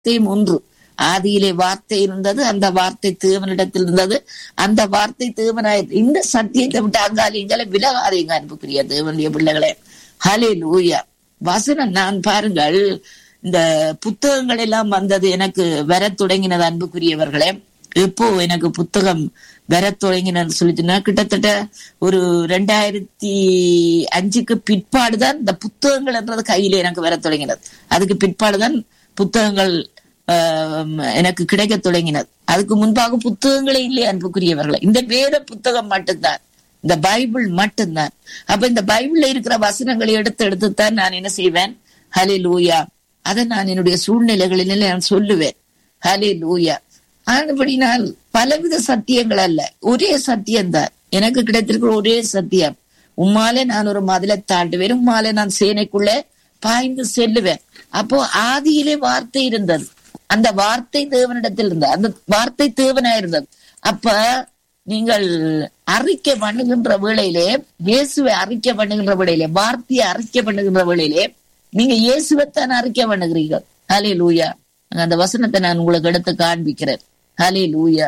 வார்த்தையும் ஒன்று ஆதியிலே வார்த்தை இருந்தது அந்த வார்த்தை தேவனிடத்தில் இருந்தது அந்த வார்த்தை தேவனாய் இந்த சத்தியத்தை விட்டு அங்காலியங்களை விலகாதீங்க அன்புக்குரிய தேவனுடைய பிள்ளைகளே ஹலே லூயா வசனம் நான் பாருங்கள் இந்த புத்தகங்கள் எல்லாம் வந்தது எனக்கு வர தொடங்கினது அன்புக்குரியவர்களே எப்போ எனக்கு புத்தகம் வர தொடங்கினு சொல்லிட்டுனா கிட்டத்தட்ட ஒரு ரெண்டாயிரத்தி அஞ்சுக்கு பிற்பாடுதான் இந்த புத்தகங்கள் என்றது கையில எனக்கு வர தொடங்கினது அதுக்கு பிற்பாடுதான் புத்தகங்கள் எனக்கு கிடைக்க தொடங்கினது அதுக்கு முன்பாக புத்தகங்களே இல்லை அன்புக்குரியவர்களை இந்த வேத புத்தகம் மட்டும்தான் இந்த பைபிள் மட்டும்தான் அப்ப இந்த பைபிள்ல இருக்கிற வசனங்களை எடுத்து எடுத்து தான் நான் என்ன செய்வேன் ஹலே லூயா அதை நான் என்னுடைய சூழ்நிலைகளில் நான் சொல்லுவேன் ஹலே லூயா ஆனபடி நான் பலவித சத்தியங்கள் அல்ல ஒரே சத்தியம்தான் எனக்கு கிடைத்திருக்கிற ஒரே சத்தியம் உம்மாலே நான் ஒரு மதிலை தாண்டுவேன் உம்மாலே நான் சேனைக்குள்ளே பாய்ந்து செல்லுவேன் அப்போ ஆதியிலே வார்த்தை இருந்தது அந்த வார்த்தை தேவனிடத்தில் இருந்தது அந்த வார்த்தை தேவனா இருந்தது அப்ப நீங்கள் அறிக்கை பண்ணுகின்ற வேளையிலே இயேசுவை அறிக்கை பண்ணுகின்ற வேளையிலே வார்த்தையை அறிக்கை பண்ணுகின்ற வேளையிலே நீங்க இயேசுவைத்தான் அறிக்கை பண்ணுகிறீர்கள் ஹலே லூயா அந்த வசனத்தை நான் உங்களுக்கு எடுத்து காண்பிக்கிறேன் ஹலே லூயா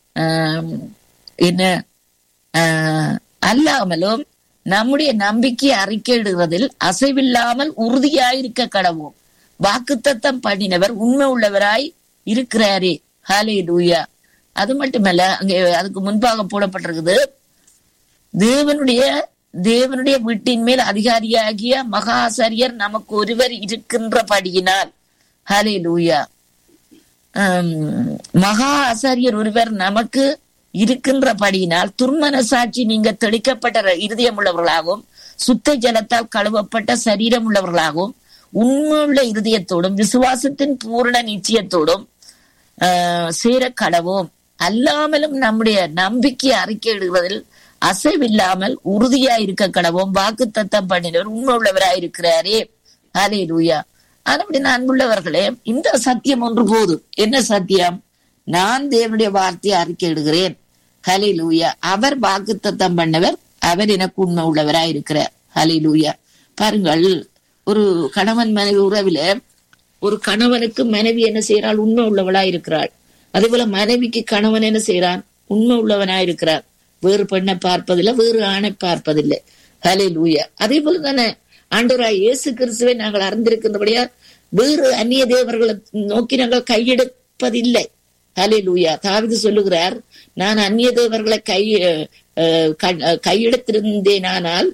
என்ன அல்லாமலும் நம்முடைய நம்பிக்கை அறிக்கையிடுவதில் அசைவில்லாமல் உறுதியாயிருக்க கடவோம் வாக்குத்தத்தம் பண்ணினவர் உண்மை உள்ளவராய் இருக்கிறாரே ஹலே லூயா அது மட்டுமல்ல அங்கே அதுக்கு முன்பாக போடப்பட்டிருக்குது தேவனுடைய தேவனுடைய வீட்டின் மேல் அதிகாரியாகிய மகாசரியர் நமக்கு ஒருவர் இருக்கின்றபடியினால் ஹலே லூயா மகா ஆசாரியர் ஒருவர் நமக்கு இருக்கின்றபடியினால் துர்மன சாட்சி நீங்க தெளிக்கப்பட்ட இருதயம் உள்ளவர்களாகவும் சுத்த ஜலத்தால் கழுவப்பட்ட சரீரம் உள்ளவர்களாகவும் உண்மையுள்ள இருதயத்தோடும் விசுவாசத்தின் பூரண நிச்சயத்தோடும் சேர கடவோம் அல்லாமலும் நம்முடைய நம்பிக்கை அறிக்கையிடுவதில் அசைவில்லாமல் உறுதியா இருக்க கடவோம் வாக்கு தத்தம் பண்ணினவர் உண்மை உள்ளவராய் இருக்கிறாரே ஹலே லூயா அப்படி நான் உள்ளவர்களே இந்த சத்தியம் ஒன்று போதும் என்ன சத்தியம் நான் தேவனுடைய வார்த்தையை அறிக்கையிடுகிறேன் ஹலே லூயா அவர் வாக்கு தத்தம் பண்ணவர் அவர் எனக்கு உண்மை உள்ளவராய் இருக்கிறார் ஹலே லூயா பாருங்கள் ஒரு கணவன் மனைவி உறவில ஒரு கணவனுக்கு மனைவி என்ன செய்யறாள் உண்மை உள்ளவளா இருக்கிறாள் அதே போல மனைவிக்கு கணவன் என்ன செய்யறான் உண்மை உள்ளவனா இருக்கிறார் வேறு பெண்ணை பார்ப்பதில்லை வேறு ஆணை பார்ப்பதில்லை ஹலே லூயா அதே போல தானே ஆண்டவராய் இயேசு கிறிஸ்துவை நாங்கள் அறிந்திருக்கின்றபடியா வேறு அந்நிய தேவர்களை நோக்கி நாங்கள் கையெடுப்பதில்லை ஹலே லூயா தாவிது சொல்லுகிறார் நான் அந்நிய தேவர்களை கை கையெடுத்திருந்தேனானால்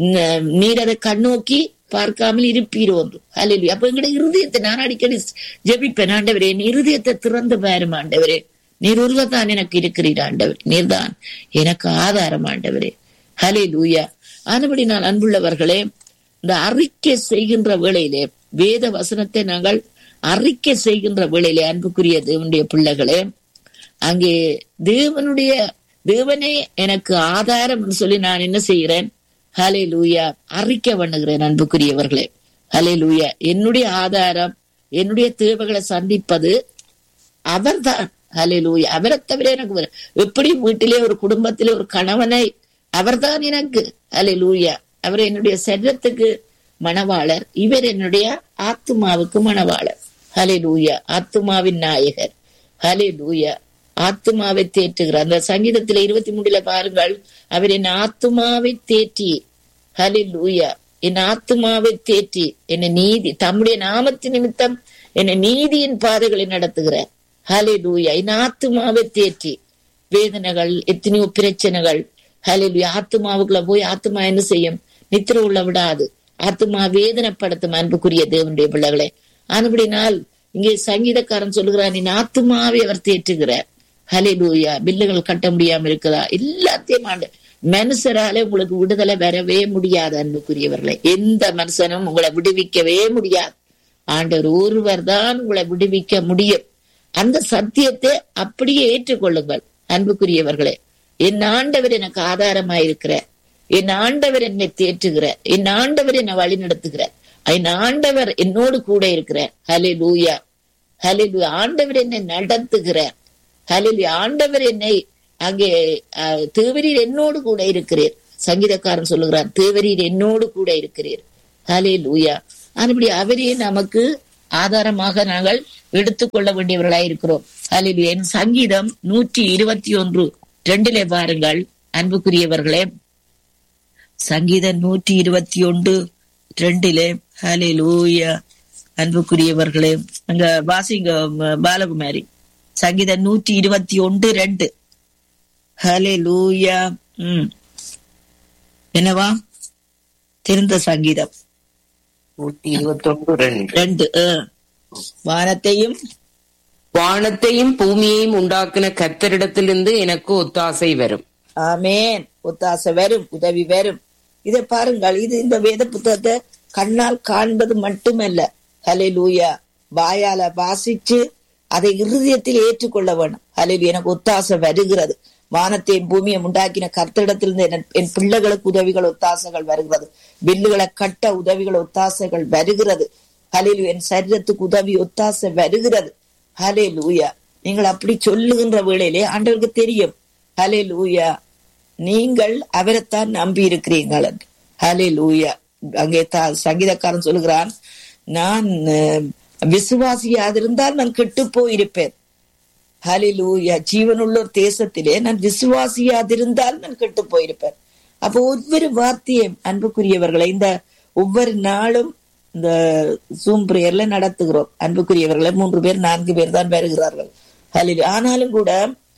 நீர் அதை கண்ணோக்கி பார்க்காமல் இருப்பீரோ என்று ஹலே அப்ப எங்கட இருதயத்தை நான் அடிக்கடி ஜெபிப்பேன் ஆண்டவரே என் இருதயத்தை திறந்து பாரும் ஆண்டவரே நீர் ஒருவர் தான் எனக்கு இருக்கிறீர் ஆண்டவர் நீர்தான் எனக்கு ஆதாரம் ஆண்டவரே ஹலே லூயா ஆனபடி நான் அன்புள்ளவர்களே இந்த அறிக்கை செய்கின்ற வேளையிலே வேத வசனத்தை நாங்கள் அறிக்கை செய்கின்ற வேளையிலே அன்புக்குரிய தேவனுடைய பிள்ளைகளே அங்கே தேவனுடைய தேவனே எனக்கு ஆதாரம் சொல்லி நான் என்ன செய்கிறேன் ஹலே லூயா அறிக்கை பண்ணுகிறேன் அன்புக்குரியவர்களே ஹலே லூயா என்னுடைய ஆதாரம் என்னுடைய தேவைகளை சந்திப்பது அவர்தான் ஹலே லூயா அவரை தவிர எனக்கு எப்படி வீட்டிலே ஒரு குடும்பத்திலே ஒரு கணவனை அவர்தான் எனக்கு ஹலே லூயா அவர் என்னுடைய சரீரத்துக்கு மணவாளர் இவர் என்னுடைய ஆத்மாவுக்கு மணவாளர் ஹலே லூயா ஆத்மாவின் நாயகர் ஹலே லூயா ஆத்மாவை தேற்றுகிறார் அந்த சங்கீதத்துல இருபத்தி மூணுல பாருங்கள் அவர் என் ஆத்மாவை தேற்றி ஹலே லூயா என் ஆத்மாவை தேற்றி என்னை நீதி தம்முடைய நாமத்து நிமித்தம் என்னை நீதியின் பாதைகளை நடத்துகிறார் ஹலே லூயா என் ஆத்மாவை தேற்றி வேதனைகள் எத்தனையோ பிரச்சனைகள் ஹலே லூயா ஆத்மாவுக்குள்ள போய் ஆத்மா என்ன செய்யும் நித்திர உள்ள விடாது ஆத்மா வேதனைப்படுத்தும் அன்புக்குரிய தேவனுடைய பிள்ளைகளே ஆனபடினால் இங்கே சங்கீதக்காரன் சொல்லுகிறான் என் ஆத்மாவை அவர் தேற்றுகிறார் ஹலே லூயா பில்லுகள் கட்ட முடியாம இருக்குதா எல்லாத்தையும் ஆண்டு மனுஷரால உங்களுக்கு விடுதலை வரவே முடியாது அன்புக்குரியவர்களை எந்த மனுஷனும் உங்களை விடுவிக்கவே முடியாது ஆண்டவர் ஒருவர் தான் உங்களை விடுவிக்க முடியும் அந்த சத்தியத்தை அப்படியே ஏற்றுக்கொள்ளுங்கள் அன்புக்குரியவர்களே என் ஆண்டவர் எனக்கு ஆதாரமாயிருக்கிறார் என் ஆண்டவர் என்னை தேற்றுகிறார் என் ஆண்டவர் என்னை வழி நடத்துகிறார் என் ஆண்டவர் என்னோடு கூட இருக்கிறார் ஹலே லூயா ஹலே ஆண்டவர் என்னை நடத்துகிறார் ஹலே ஆண்டவர் என்னை அங்கே தேவரீர் என்னோடு கூட இருக்கிறீர் சங்கீதக்காரன் சொல்லுகிறார் தேவரீர் என்னோடு கூட இருக்கிறீர் ஹலே லூயா அதுபடி அவரே நமக்கு ஆதாரமாக நாங்கள் எடுத்துக்கொள்ள வேண்டியவர்களாய் இருக்கிறோம் அதில் என் சங்கீதம் நூற்றி இருபத்தி ஒன்று ரெண்டிலே பாருங்கள் அன்புக்குரியவர்களே சங்கீதம் நூற்றி இருபத்தி ஒன்று ரெண்டிலே ஹலே லூயா அன்புக்குரியவர்களே அங்க வாசிங்க ம, பாலகுமாரி சங்கீதம் நூற்றி இருபத்தி ஒன்று ரெண்டு ஹலே லூயா ம் என்னவா திருந்த சங்கீதம் நூத்தி இருபத்தி ஒன்று ரெண்டு ரெண்டு ஆ. வானத்தையும் வானத்தையும் பூமியையும் உண்டாக்கின கர்த்தரிடத்திலிருந்து எனக்கு ஒத்தாசை வரும் ஆமேன் ஒத்தாசை வரும் உதவி வரும் இதை பாருங்கள் இது இந்த வேத புத்தகத்தை கண்ணால் காண்பது மட்டுமல்ல ஹலே லூயா வாயால வாசிச்சு அதை இருதயத்தில் ஏற்றுக்கொள்ள வேணும் ஹலே எனக்கு ஒத்தாசை வருகிறது வானத்தையும் பூமியை உண்டாக்கின கர்த்தரிடத்திலிருந்து என் என் பிள்ளைகளுக்கு உதவிகள் ஒத்தாசைகள் வருகிறது வில்லுகளை கட்ட உதவிகள் ஒத்தாசைகள் வருகிறது ஹலில் என் சரீரத்துக்கு உதவி ஒத்தாசை வருகிறது ஹலே லூயா நீங்கள் அப்படி சொல்லுகின்ற வேளையிலே ஆண்டவருக்கு தெரியும் ஹலே லூயா நீங்கள் அவரைத்தான் நம்பி இருக்கிறீர்கள் ஹலே லூயா அங்கே தா- சங்கீதக்காரன் சொல்லுகிறான் நான் அஹ், விசுவாசியாதிருந்தால் நான் கெட்டு போயிருப்பேன் ஹலிலூயா ஜீவனுள்ளோர் தேசத்திலே நான் விசுவாசியாதிருந்தால் நான் கெட்டு போயிருப்பேன் அப்போ ஒவ்வொரு வார்த்தையும் அன்புக்குரியவர்களை இந்த ஒவ்வொரு நாளும் இந்த ஜூம் பிரேயர்ல நடத்துகிறோம் அன்புக்குரியவர்களை மூன்று பேர் நான்கு பேர் தான் வருகிறார்கள் ஹலில் ஆனாலும் கூட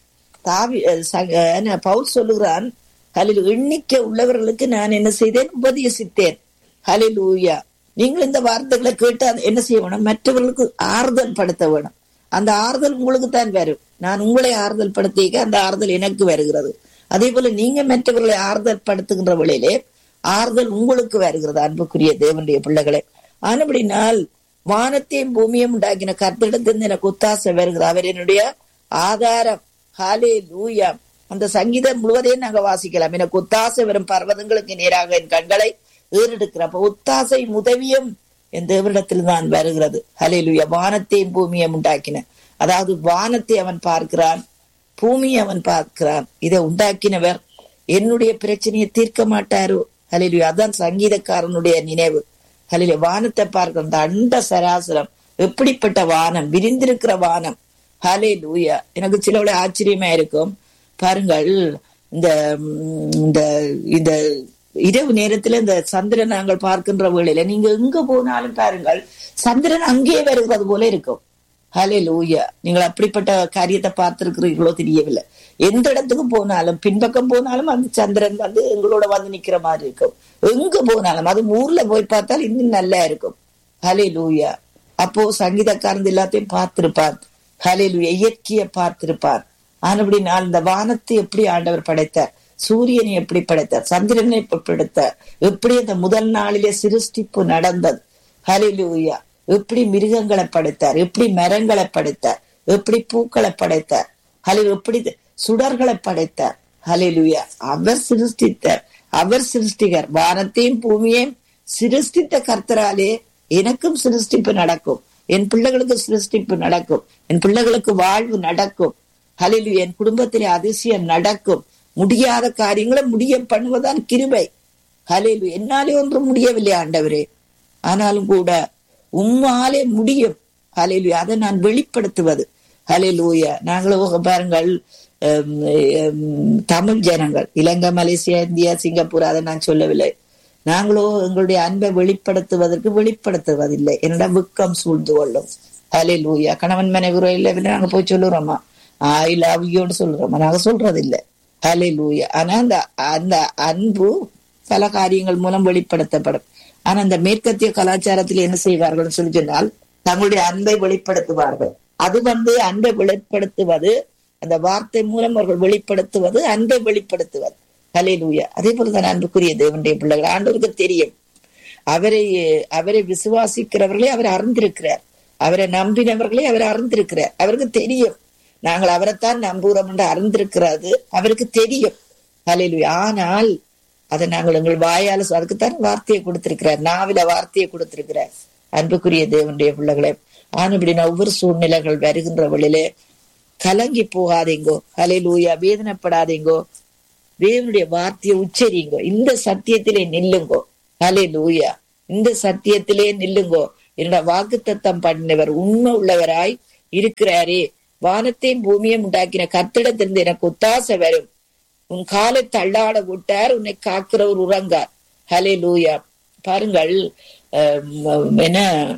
தாவி அஹ் சக- என்ன, பவுல் சொல்லுகிறான் ஹலில் எண்ணிக்கை உள்ளவர்களுக்கு நான் என்ன செய்தேன் உபதேசித்தேன் ஹலில் ஊயா நீங்கள் இந்த வார்த்தைகளை கேட்டு அதை என்ன செய்ய வேணும் மற்றவர்களுக்கு ஆறுதல் படுத்த வேணும் அந்த ஆறுதல் உங்களுக்கு தான் வரும் நான் உங்களை ஆறுதல் படுத்திக்க அந்த ஆறுதல் எனக்கு வருகிறது அதே போல நீங்க மற்றவர்களை ஆறுதல் படுத்துகின்ற வேளையிலே ஆறுதல் உங்களுக்கு வருகிறது அன்புக்குரிய தேவனுடைய பிள்ளைகளே ஆனபடினால் வானத்தையும் பூமியும் உண்டாக்கின கர்த்தரிடத்திலிருந்து எனக்கு ஒத்தாசை வருகிறது அவர் என்னுடைய ஆதாரம் ஹாலே லூயா அந்த சங்கீதம் முழுவதையும் நாங்க வாசிக்கலாம் எனக்கு ஒத்தாசை வரும் பர்வதங்களுக்கு நேராக என் கண்களை ஏறெடுக்கிற அப்ப ஒத்தாசை உதவியும் என் தேவனிடத்தில் தான் வருகிறது ஹலே லூயா வானத்தையும் பூமியும் உண்டாக்கின அதாவது வானத்தை அவன் பார்க்கிறான் பூமியை அவன் பார்க்கிறான் இதை உண்டாக்கினவர் என்னுடைய பிரச்சனையை தீர்க்க மாட்டாரோ ஹலிலுயா அதான் சங்கீதக்காரனுடைய நினைவு ஹலில வானத்தை பார்க்கிற அந்த அண்ட சராசரம் எப்படிப்பட்ட வானம் விரிந்திருக்கிற வானம் ஹலே லூயா எனக்கு சிலவளை ஆச்சரியமா இருக்கும் பாருங்கள் இந்த ம், இந்த இந்த இரவு நேரத்துல இந்த சந்திரன் நாங்கள் பார்க்கின்ற வேளையில நீங்க எங்க போனாலும் பாருங்கள் சந்திரன் அங்கேயே வருகிறது போல இருக்கும் ஹலே லூயா நீங்கள் அப்படிப்பட்ட காரியத்தை பார்த்திருக்கிறீர்களோ தெரியவில்லை எந்த இடத்துக்கு போனாலும் பின்பக்கம் போனாலும் அந்த சந்திரன் வந்து எங்களோட வந்து நிக்கிற மாதிரி இருக்கும் எங்க போனாலும் அது ஊர்ல போய் பார்த்தால் இன்னும் நல்லா இருக்கும் ஹலே லூயா அப்போ சங்கீதக்காரன் எல்லாத்தையும் பார்த்திருப்பார் ஹலே லூயா இயற்கையை பார்த்திருப்பார் ஆனபடி நான் இந்த வானத்தை எப்படி ஆண்டவர் படைத்தார் சூரியனை எப்படி படைத்தார் சந்திரனை எப்படி படைத்தார் எப்படி அந்த முதல் நாளிலே சிருஷ்டிப்பு நடந்தது ஹலிலூயா எப்படி மிருகங்களை படைத்தார் எப்படி மரங்களை படைத்தார் எப்படி பூக்களை படைத்தார் ஹலில் எப்படி சுடர்களை படைத்தார் ஹலிலுயா அவர் சிருஷ்டித்தார் அவர் சிருஷ்டிகர் வானத்தையும் பூமியையும் சிருஷ்டித்த கர்த்தராலே எனக்கும் சிருஷ்டிப்பு நடக்கும் என் பிள்ளைகளுக்கு சிருஷ்டிப்பு நடக்கும் என் பிள்ளைகளுக்கு வாழ்வு நடக்கும் ஹலிலு என் குடும்பத்திலே அதிசயம் நடக்கும் முடியாத காரியங்களை முடிய பண்ணுவதான் கிருபை ஹலிலு என்னாலே ஒன்றும் முடியவில்லை ஆண்டவரே ஆனாலும் கூட உம்மாலே முடியும் ஹலிலு அதை நான் வெளிப்படுத்துவது ஹலிலூயா நாங்களும் பாருங்கள் ஹம், ஹம், தமிழ் ஜனங்கள் இலங்கை மலேசியா இந்தியா சிங்கப்பூர் அதை நான் சொல்லவில்லை நாங்களோ எங்களுடைய அன்பை வெளிப்படுத்துவதற்கு வெளிப்படுத்துவதில்லை என்னிடம் வெக்கம் சூழ்ந்து கொள்ளும் ஹலே லூயா கணவன் மனைவி இல்லை நாங்க போய் சொல்லுறோமா ஐ லவ் யூன்னு சொல்றோமா நாங்க சொல்றது இல்லை ஹலே லூயா ஆனா அந்த அந்த அன்பு பல காரியங்கள் மூலம் வெளிப்படுத்தப்படும் ஆனா அந்த மேற்கத்திய கலாச்சாரத்தில் என்ன செய்வார்கள் சொல்லி சொன்னால் தங்களுடைய அன்பை வெளிப்படுத்துவார்கள் அது வந்து அன்பை வெளிப்படுத்துவது அந்த வார்த்தை மூலம் அவர்கள் வெளிப்படுத்துவது அன்பை வெளிப்படுத்துவது ஹalleluya அதே போலதான் அன்புக்குரிய தேவனுடைய பிள்ளைகள் ஆண்டவருக்கு தெரியும் அவரை அவரை விசுவாசிக்கிறவர்களே அவர் அறிந்திருக்கிறார் அவரை நம்பினவர்களே அவர் அறிந்திருக்கிறார் அவருக்கு தெரியும் நாங்கள் அவரைத்தான் நம்புகிறோம் என்று அறிந்திருக்கிறது அவருக்கு தெரியும் ஹalleluya ஆனால் அதை நாங்கள் எங்கள் வாயால சொ- அதுக்குத்தான் வார்த்தையை கொடுத்திருக்கிறார் நாவில வார்த்தையை கொடுத்திருக்கிறார் அன்புக்குரிய தேவனுடைய பிள்ளைகளே ஆனபடினா ஒவ்வொரு சூழ்நிலைகள் வருகின்ற வழியிலே கலங்கி போகாதீங்கோ ஹalleluya வேதனைப்படாதீங்கோ தேவனுடைய வார்த்தையை உச்சரிங்கோ இந்த சத்தியத்திலே நில்லுங்கோ ஹலே லூயா இந்த சத்தியத்திலே நில்லுங்கோ என்னோட வாக்குத்தத்தம் பண்ணினவர் உண்மை உள்ளவராய் இருக்கிறாரே வானத்தையும் பூமியையும் உண்டாக்கின கத்திடத்திலிருந்து எனக்கு ஒத்தாசை வரும் உன் காலை தள்ளாட விட்டார் உன்னை காக்கிறவர் உறங்கார் ஹலே லூயா பாருங்கள் அஹ், என்ன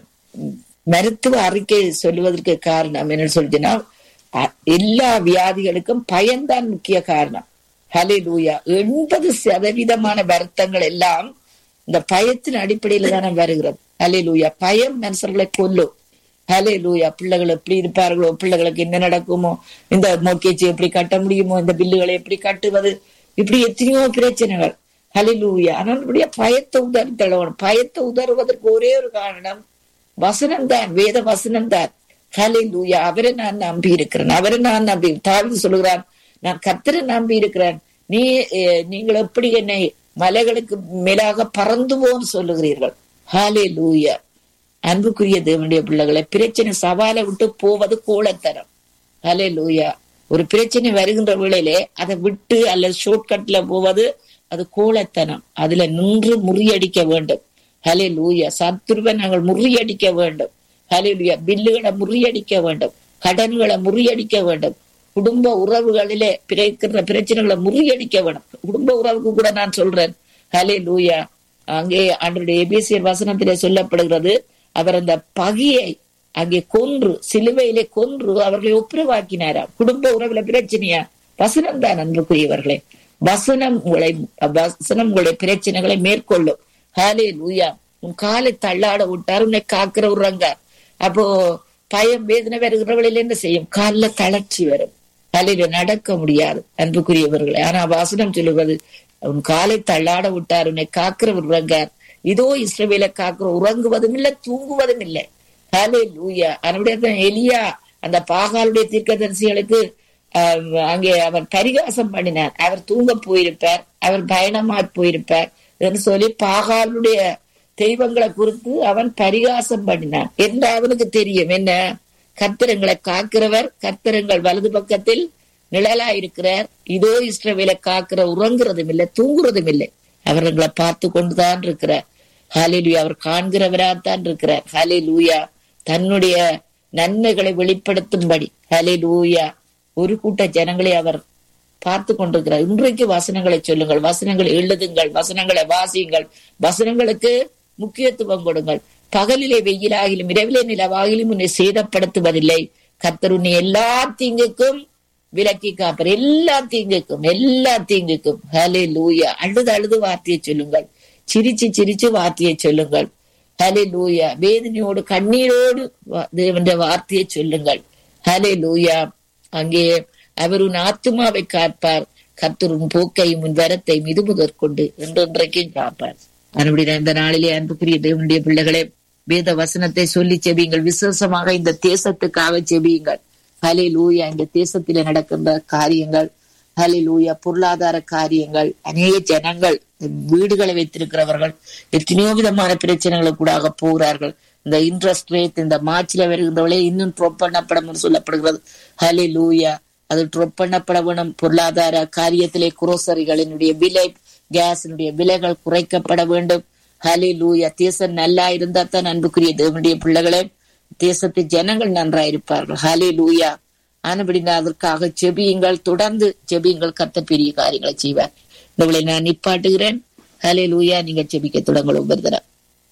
மருத்துவ அறிக்கை சொல்லுவதற்கு காரணம் என்ன சொல்றதுன்னா அ- எல்லா வியாதிகளுக்கும் பயம்தான் முக்கிய காரணம் ஹலே லூயா எண்பது சதவீதமான வருத்தங்கள் எல்லாம் இந்த பயத்தின் அடிப்படையில தானே வருகிறது ஹலே லூயா பயம் மனுஷர்களை கொல்லும் ஹலே லூயா பிள்ளைகள் எப்படி இருப்பார்களோ பிள்ளைகளுக்கு என்ன நடக்குமோ இந்த மோக்கேஜ் எப்படி கட்ட முடியுமோ இந்த பில்லுகளை எப்படி கட்டுவது இப்படி எத்தனையோ பிரச்சனைகள் ஹலே லூயா ஆனால் இப்படியே பயத்தை உதறி தள்ளணும் பயத்தை உதறுவதற்கு ஒரே ஒரு காரணம் வசனம் தான் வேத வசனம் தான் ஹலே லூயா அவரை நான் நம்பி இருக்கிறேன் அவரை நான் நம்பி தாழ்ந்து சொல்லுகிறான் நான் கத்தரை நம்பி இருக்கிறேன் நீ அஹ், நீங்கள் எப்படி என்னை மலைகளுக்கு மேலாக பறந்து போன்னு சொல்லுகிறீர்கள் ஹாலே லூயா அன்புக்குரிய தேவனுடைய பிள்ளைகளை பிரச்சனை சவாலை விட்டு போவது கோலத்தனம் ஹலே லூயா ஒரு பிரச்சனை வருகின்ற வேளையிலே அதை விட்டு அல்லது ஷார்ட்கட்ல போவது அது கோலத்தனம் அதுல நின்று முறியடிக்க வேண்டும் ஹலே லூயா சத்துருவை நாங்கள் முறியடிக்க வேண்டும் ஹலே லூயா பில்லுகளை முறியடிக்க வேண்டும் கடன்களை முறியடிக்க வேண்டும் குடும்ப உறவுகளிலே பிறக்கிற பிரச்சனைகளை முறியடிக்க வேண்டும் குடும்ப உறவுக்கு கூட நான் சொல்றேன் ஹலே லூயா அங்கே அன்றைய எபிசியர் வசனத்திலே சொல்லப்படுகிறது அவர் அந்த பகையை அங்கே கொன்று சிலுவையிலே கொன்று அவர்களை ஒப்புரவாக்கினாராம் குடும்ப உறவுல பிரச்சனையா வசனம் தான் அன்புக்குரியவர்களே வசனம் உங்களை வசனம் உங்களுடைய பிரச்சனைகளை மேற்கொள்ளும் ஹாலே லூயா உன் காலை தள்ளாட விட்டார் உன்னை காக்கிற உறங்கார் அப்போ பயம் வேதனை வருகிறவளில் என்ன செய்யும் காலில் தளர்ச்சி வரும் தலையில நடக்க முடியாது அன்புக்குரியவர்களே ஆனா வாசனம் சொல்லுவது உன் காலை தள்ளாட விட்டார் உன்னை காக்கிற உறங்கார் இதோ இஸ்ரவேலை காக்கிற உறங்குவதும் இல்லை தூங்குவதும் இல்லை ஹலே லூயா அவனுடைய எலியா அந்த பாகாலுடைய தீர்க்கதரிசிகளுக்கு ஆஹ், அங்கே அவர் பரிகாசம் பண்ணினார் அவர் தூங்க போயிருப்பார் அவர் பயணமா போயிருப்பார் என்று சொல்லி பாகாலுடைய தெய்வங்களை குறித்து அவன் பரிகாசம் பண்ணினான் என்று அவனுக்கு தெரியும் என்ன கர்த்தரங்களை காக்கிறவர் கர்த்தரங்கள் வலது பக்கத்தில் நிழலா இருக்கிறார் இதோ இஸ்ரவேலை காக்கிற உறங்குறதும் இல்லை தூங்குறதும் இல்லை அவர் எங்களை பார்த்து கொண்டுதான் இருக்கிறார் ஹாலேலூயா அவர் காண்கிறவராத்தான் இருக்கிறார் ஹாலேலூயா தன்னுடைய நன்மைகளை வெளிப்படுத்தும்படி ஹாலேலூயா ஒரு கூட்ட ஜனங்களை அவர் பார்த்து கொண்டிருக்கிறார் இன்றைக்கு வசனங்களை சொல்லுங்கள் வசனங்களை எழுதுங்கள் வசனங்களை வாசியுங்கள் வசனங்களுக்கு முக்கியத்துவம் கொடுங்கள் பகலிலே வெயிலாகிலும் இரவிலே நிலவாகிலும் உன்னை சேதப்படுத்துவதில்லை கர்த்தர் உன்னை எல்லா தீங்குக்கும் விலக்கி காப்பர் எல்லா தீங்குக்கும் எல்லா தீங்குக்கும் ஹலே லூயா அழுது அழுது வார்த்தையை சொல்லுங்கள் சிரிச்சு சிரிச்சு வார்த்தையை சொல்லுங்கள் ஹலே லூயா வேதனையோடு கண்ணீரோடு வா- தேவனுடைய வார்த்தையை சொல்லுங்கள் ஹலே லூயா அங்கே அவர் உன் ஆத்துமாவை காப்பார் கர்த்தர் உன் போக்கையும் உன் வரத்தையும் இது முதற்கொண்டு என்றென்றைக்கும் காப்பார் மறுபடியும் இந்த நாளிலே அன்புக்குரிய தேவனுடைய பிள்ளைகளே வேத வசனத்தை சொல்லி செபியுங்கள் விசேஷமாக இந்த தேசத்துக்காக செபியுங்கள் ஹலே லூயா இந்த தேசத்தில நடக்கின்ற காரியங்கள் ஹலே லூயா பொருளாதார காரியங்கள் அநேக ஜனங்கள் வீடுகளை வைத்திருக்கிறவர்கள் எத்தனையோ விதமான பிரச்சனைகளுக்கு கூட போகிறார்கள் இந்த இன்ட்ரெஸ்ட் ரேட் இந்த மார்ச்ல வருகின்றவளே இன்னும் ட்ரோப் பண்ணப்படும் என்று சொல்லப்படுகிறது ஹலே லூயா அது ட்ரோப் பண்ணப்பட வேணும் பொருளாதார காரியத்திலே குரோசரிகளினுடைய விலை கேஸினுடைய விலைகள் குறைக்கப்பட வேண்டும் ஹலே லூயா தேசம் நல்லா இருந்தா தான் அன்புக்குரிய தேவனுடைய பிள்ளைகளே தேசத்து ஜனங்கள் நன்றாயிருப்பார்கள் ஹலே லூயா ஆனபடி நான் அதற்காக செபியுங்கள் தொடர்ந்து செபியுங்கள் கத்த பெரிய காரியங்களை செய்வார் இந்த நான் நிப்பாட்டுகிறேன் ஹலே லூயா நீங்க செபிக்க தொடங்கல் ஒவ்வொரு தரம்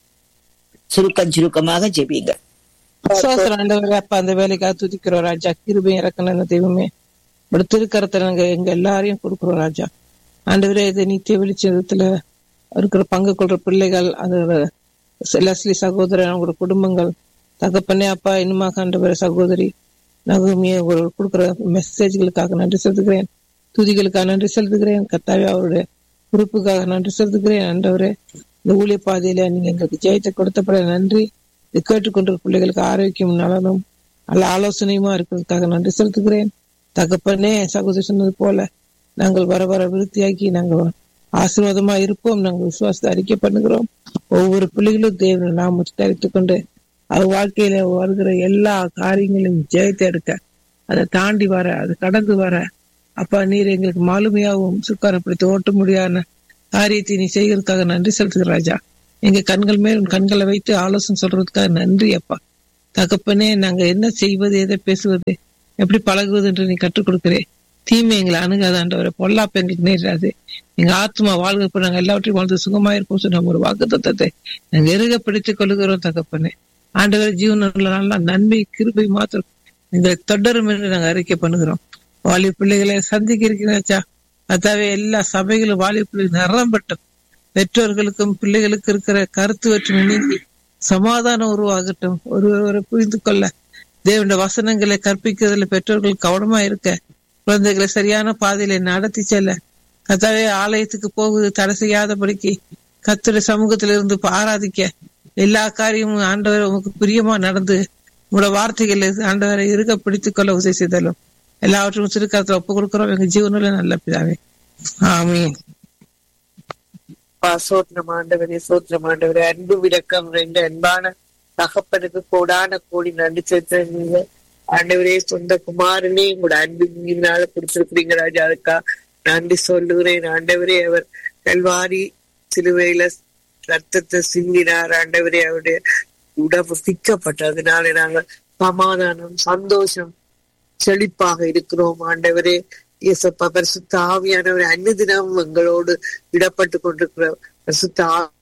சுருக்கம் சுருக்கமாக ஜெபியுங்கள் சோத்திரம் ஆண்டவரே அப்பா அந்த வேலைக்காக துதிக்கிறோம் ராஜா கிருபை இறக்கணும் தெய்வமே இப்படி திருக்கரத்துல நாங்க எங்க எல்லாரையும் கொடுக்குறோம் ராஜா ஆண்டவரே இது நித்திய வெளிச்சத்துல இருக்கிற பங்கு கொள்ற பிள்ளைகள் அதோட லஸ்லி சகோதரன் அவங்களோட குடும்பங்கள் தகப்பனே அப்பா இன்னுமாக ஆண்டவரே சகோதரி நகமிய கொடுக்குற மெசேஜ்களுக்காக நன்றி செலுத்துகிறேன் துதிகளுக்காக நன்றி செலுத்துகிறேன் கத்தாவே அவருடைய குறிப்புக்காக நன்றி செலுத்துகிறேன் ஆண்டவரே இந்த ஊழிய பாதையில நீங்க எங்களுக்கு ஜெயத்தை கொடுத்தப்பட நன்றி இது கேட்டுக்கொண்டிருக்க பிள்ளைகளுக்கு ஆரோக்கியம் நலனும் நல்ல ஆலோசனையுமா இருக்கிறதுக்காக நன்றி செலுத்துகிறேன் தகப்பனே சகோதரி சொன்னது போல நாங்கள் வர வர விருத்தியாக்கி நாங்கள் ஆசீர்வாதமா இருப்போம் நாங்கள் விசுவாசத்தை அறிக்கை பண்ணுகிறோம் ஒவ்வொரு பிள்ளைகளும் தேவனை நாம் தரித்துக் கொண்டு அவர் வாழ்க்கையில வருகிற எல்லா காரியங்களையும் ஜெயத்தை எடுக்க அதை தாண்டி வர அதை கடந்து வர அப்பா நீர் எங்களுக்கு மாலுமையாகவும் சுக்காரப்படுத்தி ஓட்ட முடியாத காரியத்தை நீ செய்கிறதுக்காக நன்றி செலுத்துகிற ராஜா எங்க கண்கள் மேல் உன் கண்களை வைத்து ஆலோசனை சொல்றதுக்காக நன்றி அப்பா தகப்பனே நாங்க என்ன செய்வது எதை பேசுவது எப்படி பழகுவது என்று நீ கற்றுக் கொடுக்கிறே தீமை எங்களை அணுகாத ஆண்டவரை பொல்லாப்ப எங்களுக்கு நேராது எங்க ஆத்மா வாழ்கிறப்ப நாங்க எல்லாவற்றையும் வாழ்ந்து சுகமா இருப்போம் சொல்லி நம்ம ஒரு வாக்கு தத்தத்தை நாங்க எருக பிடித்துக் கொள்கிறோம் தகப்பனே ஆண்டவர் ஜீவனில் நல்லா நன்மை கிருபை மாத்திரம் எங்களை தொடரும் என்று நாங்க அறிக்கை பண்ணுகிறோம் வாலி பிள்ளைகளை சந்திக்க இருக்கிறாச்சா அதாவே எல்லா சபைகளும் வாலி பிள்ளைகள் நிரம்பட்டும் பெற்றோர்களுக்கும் பிள்ளைகளுக்கு இருக்கிற கருத்து வேற்றுமை நீங்கி சமாதானம் உருவாகட்டும் ஒருவரை புரிந்து கொள்ள தேவனுடைய வசனங்களை கற்பிக்கிறதுல பெற்றோர்கள் கவனமா இருக்க குழந்தைகளை சரியான பாதையில நடத்தி செல்ல கத்தாவே ஆலயத்துக்கு போகுது தடை செய்யாதபடிக்கு கத்துடைய சமூகத்திலிருந்து ஆராதிக்க எல்லா காரியமும் ஆண்டவர் உமக்கு பிரியமா நடந்து உங்களோட வார்த்தைகளை ஆண்டவரை இருக்க பிடித்துக் கொள்ள உதவி செய்தாலும் எல்லாவற்றும் சிறுக்காலத்துல ஒப்பு கொடுக்கிறோம் எங்க ஜீவனுள்ள நல்ல பிதாவே ஆமீன் அப்பா, சோத்திரம் ஆண்டவரே சோத்திரம் ஆண்டவரே அன்பு விளக்கம் ரெண்டு அன்பான தகப்பனுக்கு கோடான கோடி நன்றி செலுத்துறீங்க ஆண்டவரே சொந்த குமாரனே உங்களோட அன்பினால கொடுத்திருக்கிறீங்க ராஜா அதுக்கா நன்றி சொல்லுகிறேன் ஆண்டவரே அவர் கல்வாரி சிலுவையில ரத்தத்தை சிந்தினார் ஆண்டவரே அவருடைய உடம்பு பிக்கப்பட்டதுனால நாங்கள் சமாதானம் சந்தோஷம் செழிப்பாக இருக்கிறோம் ஆண்டவரே இயேசப்பா பரிசுத்த ஆவியானவர் அன்னதினம் எங்களோடு விடப்பட்டு கொண்டிருக்கிற பரிசுத்த